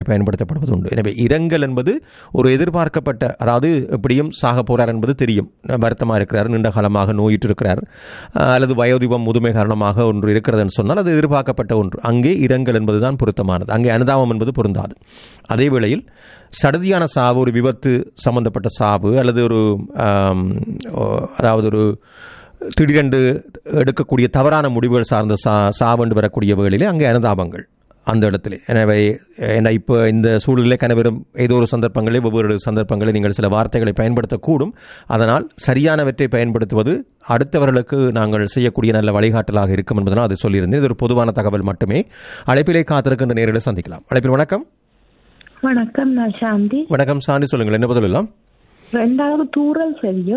பயன்படுத்தப்படுவது உண்டு எனவே இரங்கல் என்பது ஒரு எதிர்பார்க்கப்பட்ட அதாவது எப்படியும் சாக போறார் என்பது தெரியும் வருத்தமாக இருக்கிறார் நீண்ட காலமாக நோயிட்டு இருக்கிறார் அஹ், அல்லது வயோதிபம் முதுமை காரணமாக ஒன்று இருக்கிறதுன்னு சொன்னால் அது எதிர்பார்க்கப்பட்ட ஒன்று அங்கே இரங்கல் என்பதுதான் பொருத்தமானது அங்கே அனுதாபம் என்பது பொருந்தாது அதே வேளையில் சடதியான சாவு ஒரு விபத்து சம்பந்தப்பட்ட சாவு அல்லது ஒரு ஆம், ஓ- அதாவது ஒரு திடீரென்று எடுக்கக்கூடிய தவறான முடிவுகள் சார்ந்த சா சாவண்டு வரக்கூடிய வேளையிலே அங்கே அனுதாபங்கள் அந்த இடத்துல எனவே ஏன்னா இப்போ இந்த சூழலிலே கனவரும் ஏதோ ஒரு சந்தர்ப்பங்களில் ஒவ்வொரு சந்தர்ப்பங்களில் நீங்கள் சில வார்த்தைகளை பயன்படுத்தக்கூடும் அதனால் சரியானவற்றை பயன்படுத்துவது அடுத்தவர்களுக்கு நாங்கள் செய்யக்கூடிய நல்ல வழிகாட்டலாக இருக்கும் என்பதனால் அதை சொல்லியிருந்தேன் இது ஒரு பொதுவான தகவல் மட்டுமே அழைப்பிலே காத்திருக்கின்ற நேரில் சந்திக்கலாம் அழைப்பில் வணக்கம் வணக்கம் நான் சாந்தி வணக்கம் சாந்தி சொல்லுங்கள் என்ன பதில் எல்லாம் ரெண்டாவது தூரல் சரியோ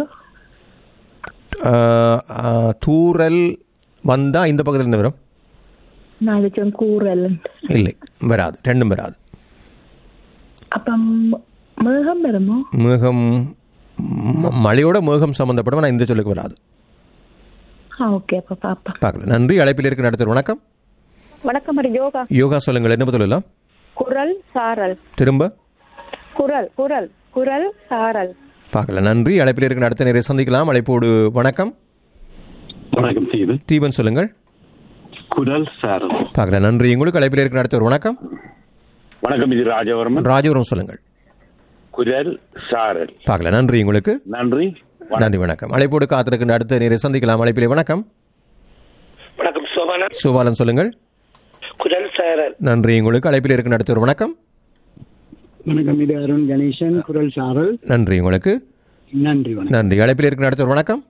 ஆஹ், ஆஹ், தூறல் வந்தால் இந்த பக்கத்தில் என்ன வரும் நான் இதுக்கு கூறல் இல்லை வராது ரெண்டும் வராது அப்பம் மேகம் வருமோ மேகம் ம- மழையோட மேகம் சம்பந்தப்படும் ஆனால் இந்த சொல்லுக்கு வராது ஆ ஓகே அப்ப பாப்பா பார்க்கலாம் நன்றி அழைப்பில் இருக்க நடத்துகிற வணக்கம் வணக்கம் மரி யோகா யோகா சொல்லுங்கள் என்ன பதில் எல்லாம் குரல் சாரல் திரும்ப குரல் குரல் குரல் சாரல் பார்க்கலாம் நன்றி அழைப்பில் இருக்க அடுத்த நேரம் சந்திக்கலாம் அழைப்போடு வணக்கம் வணக்கம் செய்து தீபன் சொல்லுங்கள் குரல் சாரல் பார்க்கலாம் நன்றி உங்களுக்கு அழைப்பில் இருக்க அடுத்த வணக்கம் வணக்கம் இது ராஜவர்மன் ராஜபுரம் சொல்லுங்கள் குரல் சாரல் பார்க்கலாம் நன்றி உங்களுக்கு நன்றி நன்றி வணக்கம் அழைப்போடு காத்திருக்கின்ற அடுத்த நேரம் சந்திக்கலாம் அழைப்பிலே வணக்கம் வணக்கம் சோபானன் சுபாலன் சொல்லுங்கள் குரல் சாரல் நன்றி உங்களுக்கு அழைப்பில் இருக்க அடுத்த வணக்கம் வணக்கம் இது அருண் கணேசன் குரல் சாரல் நன்றி உங்களுக்கு நன்றி வணக்கம் நன்றி அழைப்பில் இருக்க அடுத்த வணக்கம்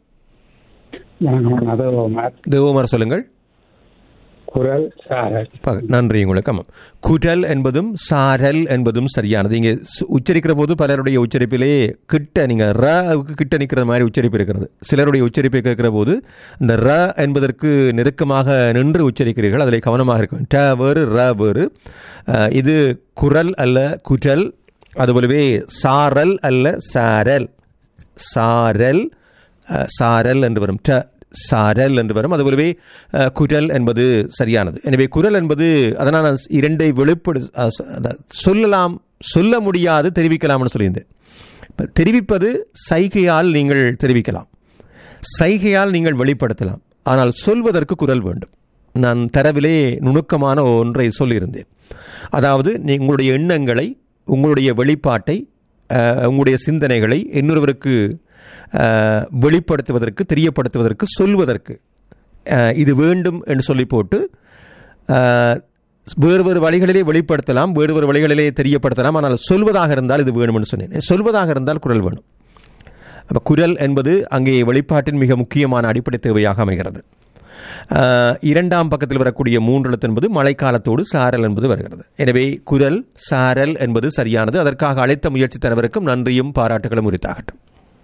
வணக்கம் அதோமார் தேவமார் சொல்லுங்கள் குரல் சாரல் பக- நன்றி உங்களுக்கு ஆமாம் குரல் என்பதும் சாரல் என்பதும் சரியானது இங்கே சு- உச்சரிக்கிற போது பலருடைய உச்சரிப்பிலே கிட்ட நீங்கள் ரவுக்கு கிட்ட நிற்கிற மாதிரி உச்சரிப்பு இருக்கிறது சிலருடைய உச்சரிப்பை கேட்கிற போது இந்த ர என்பதற்கு நெருக்கமாக நின்று உச்சரிக்கிறீர்கள் அதில் கவனமாக இருக்கும் ட வேறு ர வேறு அஹ், இது குரல் அல்ல குரல் அதுபோலவே சாரல் அல்ல சாரல் சாரல் அஹ், சாரல் என்று வரும் ட சாரல் என்று வரும் அதுபோலவே அஹ், குரல் என்பது சரியானது எனவே குரல் என்பது அதனால் நான் இரண்டை வெளிப்படு அஹ், சொ- அத- சொல்லலாம் சொல்ல முடியாது தெரிவிக்கலாம்னு சொல்லியிருந்தேன் இப்ப தெரிவிப்பது சைகையால் நீங்கள் தெரிவிக்கலாம் சைகையால் நீங்கள் வெளிப்படுத்தலாம் ஆனால் சொல்வதற்கு குரல் வேண்டும் நான் தரவிலே நுணுக்கமான ஒன்றை சொல்லியிருந்தேன் அதாவது நீ- உங்களுடைய எண்ணங்களை உங்களுடைய வெளிப்பாட்டை அஹ், உங்களுடைய சிந்தனைகளை இன்னொருவருக்கு அஹ், வெளிப்படுத்துவதற்கு தெரியப்படுத்துவதற்கு சொல்வதற்கு அஹ், இது வேண்டும் என்று சொல்லி போட்டு அஹ், வேறு வேறு வழிகளிலே வெளிப்படுத்தலாம் வேறு வேறு வழிகளிலே தெரியப்படுத்தலாம் ஆனால் சொல்வதாக இருந்தால் இது வேணும்னு சொன்னேன் சொல்வதாக இருந்தால் குரல் வேணும் அப்போ குரல் என்பது அங்கே வெளிப்பாட்டின் மிக முக்கியமான அடிப்படை தேவையாக அமைகிறது ஆஹ், இரண்டாம் பக்கத்தில் வரக்கூடிய மூன்று எழுத்து என்பது மழைக்காலத்தோடு சாரல் என்பது வருகிறது எனவே குரல் சாரல் என்பது சரியானது அதற்காக அழைத்த முயற்சி தரவருக்கும் நன்றியும் பாராட்டுகளும் உரித்தாகட்டும்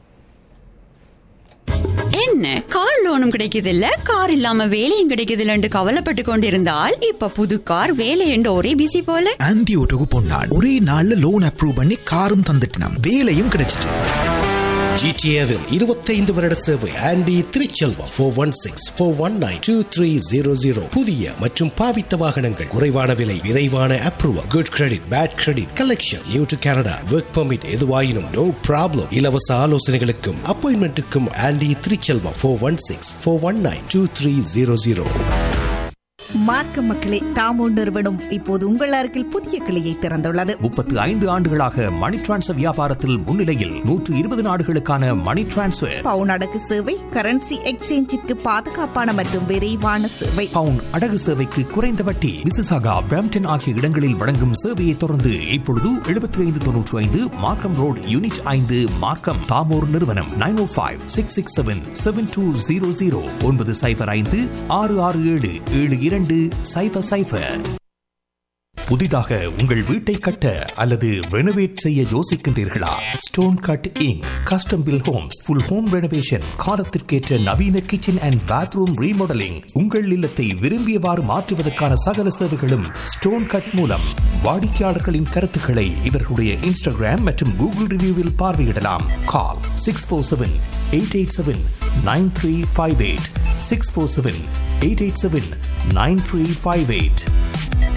என்ன கார் லோனும் கிடைக்குது இல்ல கார் இல்லாம வேலையும் கிடைக்குது இல்லன்னு கவலைப்பட்டு கொண்டிருந்தால் இப்ப புது கார் வேலை என்று ஒரே பிசி போல ஆன்டி ஓட்டோக்கு பொன்னாள் ஒரே நாள்ல லோன் அப்ரூவ் பண்ணி காரும் தந்துட்டினாம் வேலையும் கிடைச்சிட்டு ஜிடிஏவில் இருபத்தைந்து வருட சேவை Andy Thiruchelvam four one six four one nine two three zero zero புதிய மற்றும் பாவித்த வாகனங்கள் குறைவான விலை விரைவான approval good credit bad credit collection new to Canada work permit எதுவாயினும் நோ ப்ராப்ளம் இலவச ஆலோசனைகளுக்கும் அப்பாயின்மெண்ட்டுக்கும் Andy Thiruchelvam four one six four one nine two three zero zero மார்க்க மக்களே தாமோ நிறுவனம் இப்போது உங்கள் அருகில் புதிய கிளையை திறந்துள்ளது முப்பத்து ஐந்து ஆண்டுகளாக மணி டிரான்ஸ்ஃபர் வியாபாரத்தில் முன்னிலையில் நூற்று இருபது நாடுகளுக்கான மணி டிரான்ஸ்ஃபர் பவுன் அடகு சேவை கரன்சி எக்ஸ்சேஞ்சிற்கு பாதுகாப்பான மற்றும் விரைவான சேவை பவுன் அடகு சேவைக்கு குறைந்த வட்டி மிசிசாகா பிரம்டன் ஆகிய இடங்களில் வழங்கும் சேவையை தொடர்ந்து இப்பொழுது எழுபத்தி ஐந்து தொன்னூற்றி ஐந்து மார்க்கம் ரோடு யூனிட் ஐந்து மார்க்கம் தாமோர் நிறுவனம் nine O five six six seven seven two zero zero ஒன்பது சைஃபர் ஐந்து ஆறு ஆறு ஏழு ஏழு இரண்டு சைஃபர் சைஃபர் புதிதாக உங்கள் வீட்டை கட்ட அல்லது ரெனோவேட் செய்ய யோசிக்கின்றீர்களா Stone Cut Inc custom build homes full home renovation காலத்திற்கேற்ற நவீன கிச்சன் அண்ட் பாத்ரூம் ரீமாடலிங் உங்கள் இல்லத்தை விரும்பியவாறு மாற்றுவதற்கான சகல சேவைகளும் ஸ்டோன் கட் மூலம் வாடிக்கையாளர்களின் கருத்துக்களை இவர்களுடைய இன்ஸ்டாகிராம் மற்றும் கூகுள் ரிவ்யூவில் பார்வையிடலாம் call six four seven eight eight seven nine three five eight six four seven eight eight seven nine three five eight